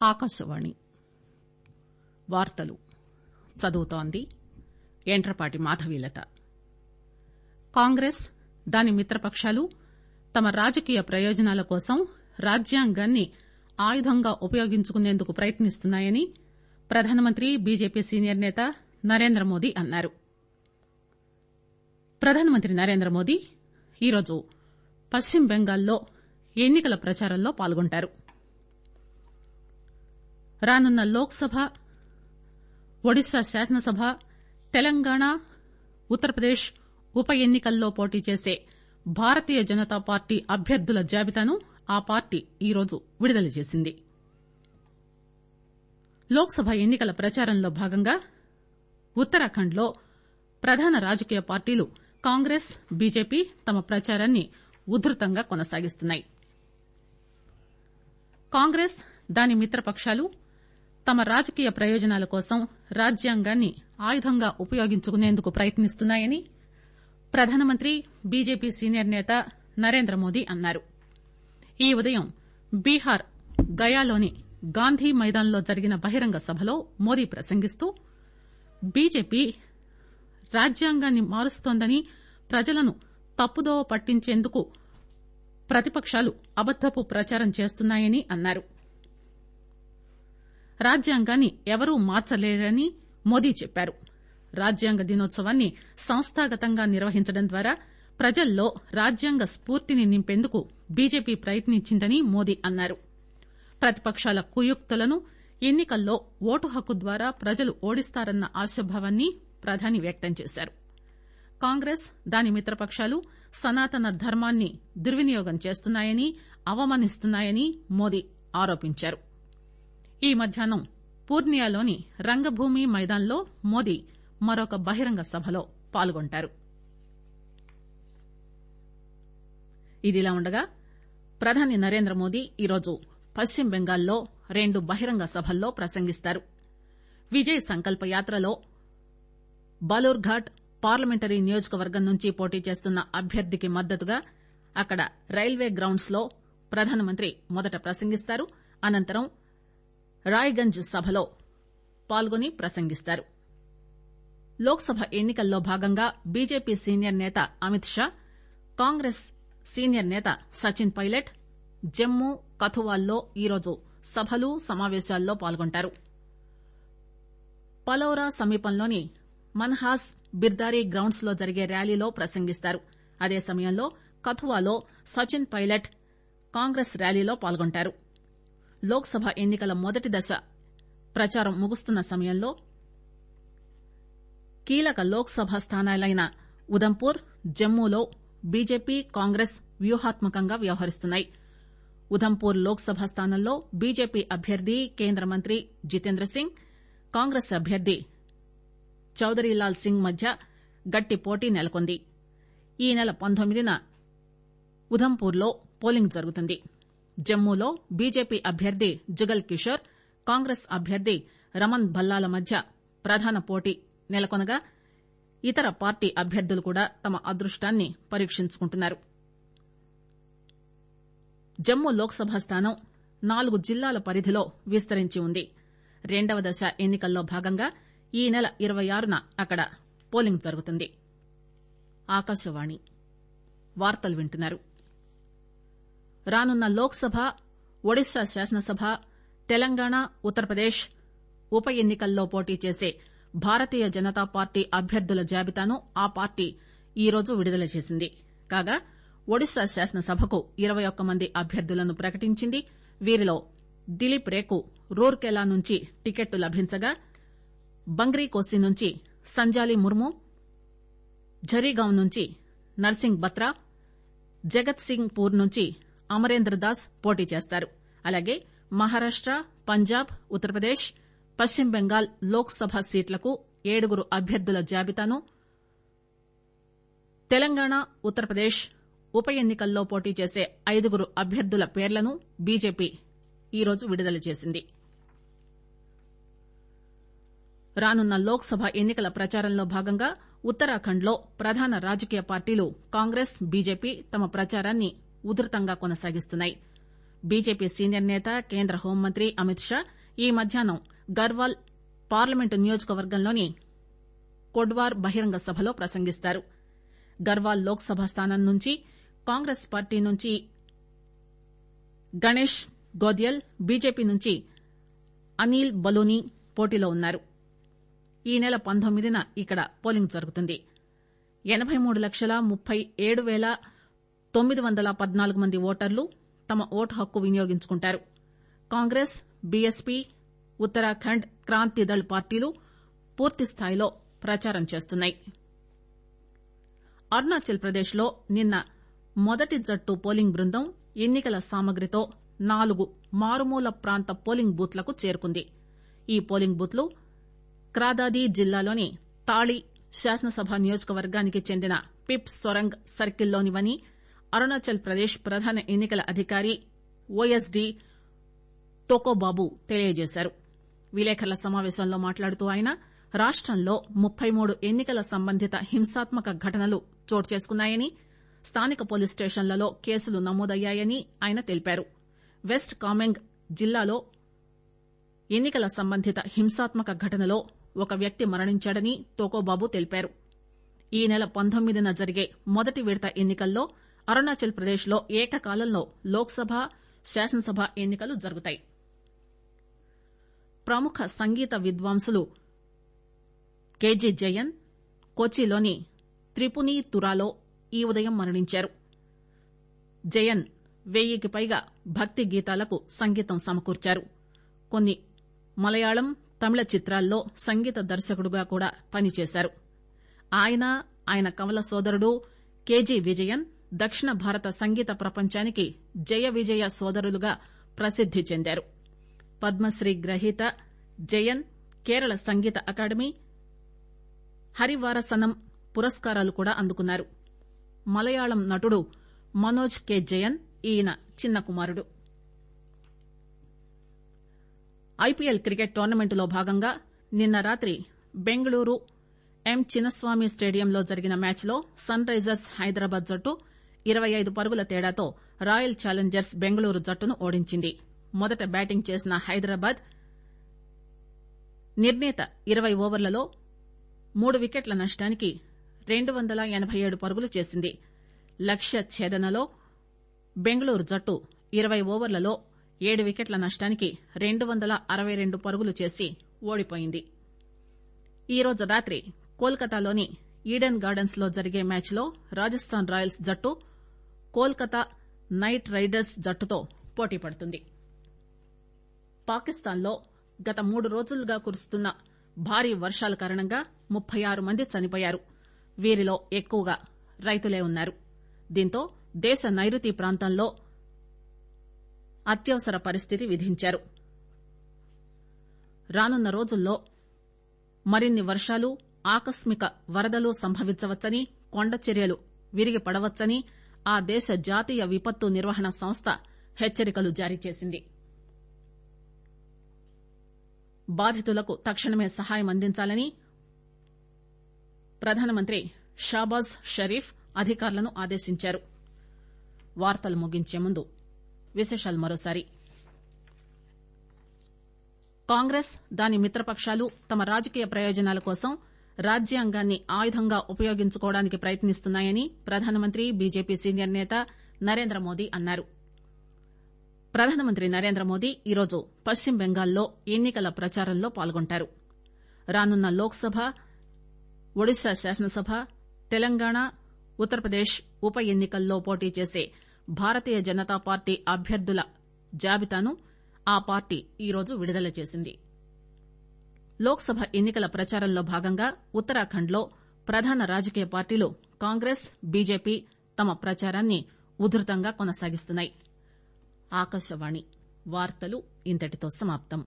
ఆకాశవాణి వార్తలు చదువుతోంది యంట్రపాటి మాధవీలత కాంగ్రెస్ దాని మిత్రపకాలు తమ రాజకీయ ప్రయోజనాల కోసం రాజ్యాంగాన్ని ఆయుధంగా ఉపయోగించుకునేందుకు ప్రయత్నిస్తున్నాయని ప్రధానమంత్రి బీజేపీ సీనియర్ నేత నరేంద్రమోదీ అన్నారు ప్రధానమంత్రి నరేంద్రమోదీ ఈరోజు పశ్చిమ బెంగాల్లో ఎన్ని కల ప్రచారంలో పాల్గొంటారు రానున్న లోక్ సభ ఒడిశా శాసనసభ తెలంగాణ ఉత్తరప్రదేశ్ ఉప ఎన్ని కల్లో పోటీ చేసే భారతీయ జనతా పార్టీ అభ్యర్థుల జాబితాను ఆ పార్టీ ఈరోజు విడుదల చేసింది లోక్ సభ ఎన్ని కల ప్రచారంలో భాగంగా ఉత్తరాఖండ్ లో ప్రధాన రాజకీయ పార్టీలు కాంగ్రెస్ బీజేపీ తమ ప్రచారాన్ని ఉధృతంగా కొనసాగిస్తున్నాయి కాంగ్రెస్ దాని మిత్రపకాలు తమ రాజకీయ ప్రయోజనాల కోసం రాజ్యాంగాన్ని ఆయుధంగా ఉపయోగించుకునేందుకు ప్రయత్నిస్తున్నాయని ప్రధానమంత్రి బీజేపీ సీనియర్ నేత నరేంద్రమోదీ అన్నారు ఈ ఉదయం బీహార్ గయాలోని గాంధీ మైదాన్ లో జరిగిన బహిరంగ సభలో మోదీ ప్రసంగిస్తూ బీజేపీ రాజ్యాంగాన్ని మారుస్తోందని ప్రజలను తప్పుదోవ పట్టించేందుకు ప్రతిపకాలు అబద్దపు ప్రచారం చేస్తున్నాయని అన్నారు రాజ్యాంగాన్ని ఎవరూ మార్చలేరని మోదీ చెప్పారు రాజ్యాంగ దినోత్సవాన్ని సంస్థాగతంగా నిర్వహించడం ద్వారా ప్రజల్లో రాజ్యాంగ స్పూర్తిని నింపేందుకు బీజేపీ ప్రయత్నించిందని మోదీ అన్నారు ప్రతిపకాల కుయుక్తులను ఎన్ని కల్లో ఓటు హక్కు ద్వారా ప్రజలు ఓడిస్తారన్న ఆశాభావాన్ని ప్రధాని వ్యక్తం చేశారు కాంగ్రెస్ దాని మిత్రపకాలు సనాతన ధర్మాన్ని దుర్వినియోగం చేస్తున్నాయని అవమానిస్తున్నాయని మోదీ ఆరోపించారు ఈ మధ్యాహ్నం పూర్నియాలోని రంగభూమి మైదాన్లో మోదీ మరొక బహిరంగ సభలో పాల్గొంటారు ఇదిలా ఉండగా ప్రధాని నరేంద్రమోదీ ఈరోజు పశ్చిమ బెంగాల్లో రెండు బహిరంగ సభల్లో ప్రసంగిస్తారు విజయ్ సంకల్ప యాత్రలో బలూర్ఘాట్ పార్లమెంటరీ నియోజకవర్గం నుంచి పోటీ చేస్తున్న అభ్యర్థికి మద్దతుగా అక్కడ రైల్వే గ్రౌండ్స్ లో ప్రధానమంత్రి మొదట ప్రసంగిస్తారు అనంతరం రాయ్గంజ్ సభలో పాల్గొని ప్రసంగిస్తారు లోక్ సభ ఎన్ని కల్లో భాగంగా బీజేపీ సీనియర్ నేత అమిత్ షా కాంగ్రెస్ సీనియర్ నేత సచిన్ పైలట్ జమ్మూ కథువాల్లో ఈరోజు సభలు సమావేశాల్లో పాల్గొంటారు పలౌరా సమీపంలోని మన్హాస్ బిర్దారీ గ్రౌండ్స్ లో జరిగే ర్యాలీలో ప్రసంగిస్తారు అదే సమయంలో కథువాలో సచిన్ పైలట్ కాంగ్రెస్ ర్యాలీలో పాల్గొంటారు లోక్ సభ ఎన్ని కల మొదటి దశ ప్రచారం ముగుస్తున్న సమయంలో కీలక లోక్ సభ స్థానాలైన ఉదంపూర్ జమ్మూలో బీజేపీ కాంగ్రెస్ వ్యూహాత్మకంగా వ్యవహరిస్తున్నాయి ఉదంపూర్ లోక్ సభ స్థానంలో బీజేపీ అభ్యర్థి కేంద్ర మంత్రి జితేంద్ర సింగ్ కాంగ్రెస్ అభ్యర్థి చౌదరీలాల్ సింగ్ మధ్య గట్టి పోటీ నెలకొంది ఈ నెల పంతొమ్మిదిన ఉదంపూర్ లో పోలింగ్ జరుగుతుంది జమ్మూలో బీజేపీ అభ్యర్థి జుగల్ కిషోర్ కాంగ్రెస్ అభ్యర్థి రమన్ భల్లాల మధ్య ప్రధాన పోటీ నెలకొనగా ఇతర పార్టీ అభ్యర్థులు కూడా తమ అదృష్టాన్ని పరీక్షించుకుంటున్నారు జమ్మూ లోక్ సభ స్థానం నాలుగు జిల్లాల పరిధిలో విస్తరించి ఉంది రెండవ దశ ఎన్ని కల్లో భాగంగా ఈ నెల ఇరవై ఆరున అక్కడ పోలింగ్ జరుగుతుంది ఆకాశవాణి వార్తలు వింటున్నారు రానున్న లోక్ సభ ఒడిశా శాసనసభ తెలంగాణ ఉత్తరప్రదేశ్ ఉప ఎన్ని కల్లో పోటీ చేసే భారతీయ జనతా పార్టీ అభ్యర్థుల జాబితాను ఆ పార్టీ ఈరోజు విడుదల చేసింది కాగా ఒడిశా శాసనసభకు ఇరవై ఒక్క మంది అభ్యర్థులను ప్రకటించింది వీరిలో దిలీప్ రేకు రూర్కెలా నుంచి టికెట్టు లభించగా బంగ్రీకోసి నుంచి సంజాలి ముర్ము ఝరీగాం నుంచి నర్సింగ్ బత్రా జగత్ సింగ్ పూర్ నుంచి అమరేంద్ర దాస్ పోటీ చేస్తారు అలాగే మహారాష్ట పంజాబ్ ఉత్తరప్రదేశ్ పశ్చిమ బెంగాల్ లోక్ సభ సీట్లకు ఏడుగురు అభ్యర్థుల జాబితాను తెలంగాణ ఉత్తరప్రదేశ్ ఉప ఎన్ని కల్లో పోటీ చేసే ఐదుగురు అభ్యర్థుల పేర్లను బీజేపీ ఈరోజు విడుదల చేసింది రానున్న లోక్ సభ ఎన్ని కల ప్రచారంలో భాగంగా ఉత్తరాఖండ్ లో ప్రధాన రాజకీయ పార్టీలు కాంగ్రెస్ బీజేపీ తమ ప్రచారాన్ని ఉధృతంగా కొనసాగిస్తున్నాయి బీజేపీ సీనియర్ నేత కేంద్ర హోంమంత్రి అమిత్ షా ఈ మధ్యాహ్నం గర్వాల్ పార్లమెంటు నియోజకవర్గంలోని కొడ్వార్ బహిరంగ సభలో ప్రసంగిస్తారు గర్వాల్ లోక్ సభ స్థానం నుంచి కాంగ్రెస్ పార్టీ నుంచి గణేష్ గోద్యల్ బీజేపీ నుంచి అనిల్ బలూని పోటీలో ఉన్నారు ఈ నెల పంతొమ్మిదిన ఇక్కడ పోలింగ్ జరుగుతుంది ఎనబై మూడు లక్షల ముప్పై ఏడు పేల తొమ్మిది వందల పద్నాలుగు మంది ఓటర్లు తమ ఓటు హక్కు వినియోగించుకుంటారు కాంగ్రెస్ బీఎస్పీ ఉత్తరాఖండ్ క్రాంతిదళ్ పార్టీలు పూర్తిస్థాయిలో ప్రచారం చేస్తున్నాయి అరుణాచల్ ప్రదేశ్ లో నిన్న మొదటి జట్టు పోలింగ్ బృందం ఎన్నికల సామగ్రితో నాలుగు మారుమూల ప్రాంత పోలింగ్ బూత్లకు చేరుకుంది ఈ పోలింగ్ బూత్లు క్రాదాది జిల్లాలోని తాళి శాసనసభ నియోజకవర్గానికి చెందిన పిప్ సొరంగ్ సర్కిల్లోనివని అరుణాచల్ ప్రదేశ్ ప్రధాన ఎన్నికల అధికారి ఓఎస్డీ తోకోబాబు తెలియజేశారు విలేకరుల సమావేశంలో మాట్లాడుతూ ఆయన రాష్టంలో ముప్పై మూడు ఎన్నికల సంబంధిత హింసాత్మక ఘటనలు చోటు చేసుకున్నాయని స్థానిక పోలీస్ స్టేషన్లలో కేసులు నమోదయ్యాయని ఆయన తెలిపారు వెస్ట్ కామెంగ్ జిల్లాలో ఎన్నికల సంబంధిత హింసాత్మక ఘటనలో ఒక వ్యక్తి మరణించాడని తోకోబాబు తెలిపారు ఈ నెల పంతొమ్మిదిన జరిగే మొదటి విడత ఎన్నికల్లో అరుణాచల్ ప్రదేశ్ లో ఏకకాలంలో లోక్ సభ శాసనసభ ఎన్నికలు జరుగుతాయి ప్రముఖ సంగీత విద్వాంసులు కేజీ జయన్ కొచ్చిలోని త్రిపుని తురాలో ఈ ఉదయం మరణించారు జయన్ వెయ్యికి పైగా భక్తి గీతాలకు సంగీతం సమకూర్చారు కొన్ని మలయాళం తమిళ చిత్రాల్లో సంగీత దర్శకుడుగా కూడా పనిచేశారు ఆయన ఆయన కవల సోదరుడు కేజీ విజయన్ దక్షిణ భారత సంగీత ప్రపంచానికి జయ విజయ సోదరులుగా ప్రసిద్ది చెందారు పద్మశ్రీ గ్రహీత జయన్ కేరళ సంగీత అకాడమీ హరివారసనం పురస్కారాలు కూడా అందుకున్నారు మలయాళం నటుడు మనోజ్ కె జయన్ ఈయన చిన్న కుమారుడు ఐపీఎల్ క్రికెట్ టోర్నమెంటులో భాగంగా నిన్న రాత్రి బెంగళూరు ఎం చిన్నస్వామి స్టేడియంలో జరిగిన మ్యాచ్లో సన్ రైజర్స్ హైదరాబాద్ జట్టు ఇరవై ఐదు పరుగుల తేడాతో రాయల్ ఛాలెంజర్స్ బెంగళూరు జట్టును ఓడించింది మొదట బ్యాటింగ్ చేసిన హైదరాబాద్ నిర్ణీత ఇరవై ఓవర్లలో మూడు వికెట్ల నష్టానికి రెండు వందల ఎనబై ఏడు పరుగులు చేసింది లక్ష్య ఛేదనలో బెంగళూరు జట్టు ఇరవై ఓవర్లలో ఏడు వికెట్ల నష్టానికి రెండు వందల అరవై రెండు పరుగులు చేసి ఓడిపోయింది ఈరోజు రాత్రి కోల్కతాలోని ఈడెన్ గార్డెన్స్ లో జరిగే మ్యాచ్లో రాజస్థాన్ రాయల్స్ జట్టు కోల్కతా నైట్ రైడర్స్ జట్టుతో పోటీ పడుతుంది పాకిస్తాన్లో గత మూడు రోజులుగా కురుస్తున్న భారీ వర్షాల కారణంగా ముప్పై ఆరు మంది చనిపోయారు వీరిలో ఎక్కువగా రైతులే ఉన్నారు దీంతో దేశ నైరుతి ప్రాంతంలో అత్యవసర పరిస్థితి విధించారు రానున్న రోజుల్లో మరిన్ని వర్షాలు ఆకస్మిక వరదలు సంభవించవచ్చని కొండ చర్యలు విరిగి పడవచ్చని ఆ దేశ జాతీయ విపత్తు నిర్వహణ సంస్థ హెచ్చరికలు జారీ చేసింది బాధితులకు తక్షణమే సహాయం అందించాలని ప్రధానమంత్రి షాబాజ్ షరీఫ్ అధికారులను ఆదేశించారు వార్తలు ముగించే ముందు విశేషాలు మరోసారి కాంగ్రెస్ దాని మిత్రపకాలు తమ రాజకీయ ప్రయోజనాల కోసం రాజ్యాంగాన్ని ఆయుధంగా ఉపయోగించుకోవడానికి ప్రయత్నిస్తున్నాయని ప్రధానమంత్రి బీజేపీ సీనియర్ నేత నరేంద్ర మోదీ అన్నారు ప్రధానమంత్రి నరేంద్ర మోదీ ఈరోజు పశ్చిమ బెంగాల్లో ఎన్నికల ప్రచారంలో పాల్గొంటారు రానున్న లోక్ సభ ఒడిశా శాసనసభ తెలంగాణ ఉత్తరప్రదేశ్ ఉప ఎన్నికల్లో పోటీ చేసే భారతీయ జనతా పార్టీ అభ్యర్థుల జాబితాను ఆ పార్టీ ఈరోజు విడుదల చేసింది లోక్ సభ ఎన్నికల ప్రచారంలో భాగంగా ఉత్తరాఖండ్ లో ప్రధాన రాజకీయ పార్టీలు కాంగ్రెస్ బీజేపీ తమ ప్రచారాన్ని ఉధృతంగా కొనసాగిస్తున్నాయి ఆకాశవాణి వార్తలు ఇంతటితో సమాప్తం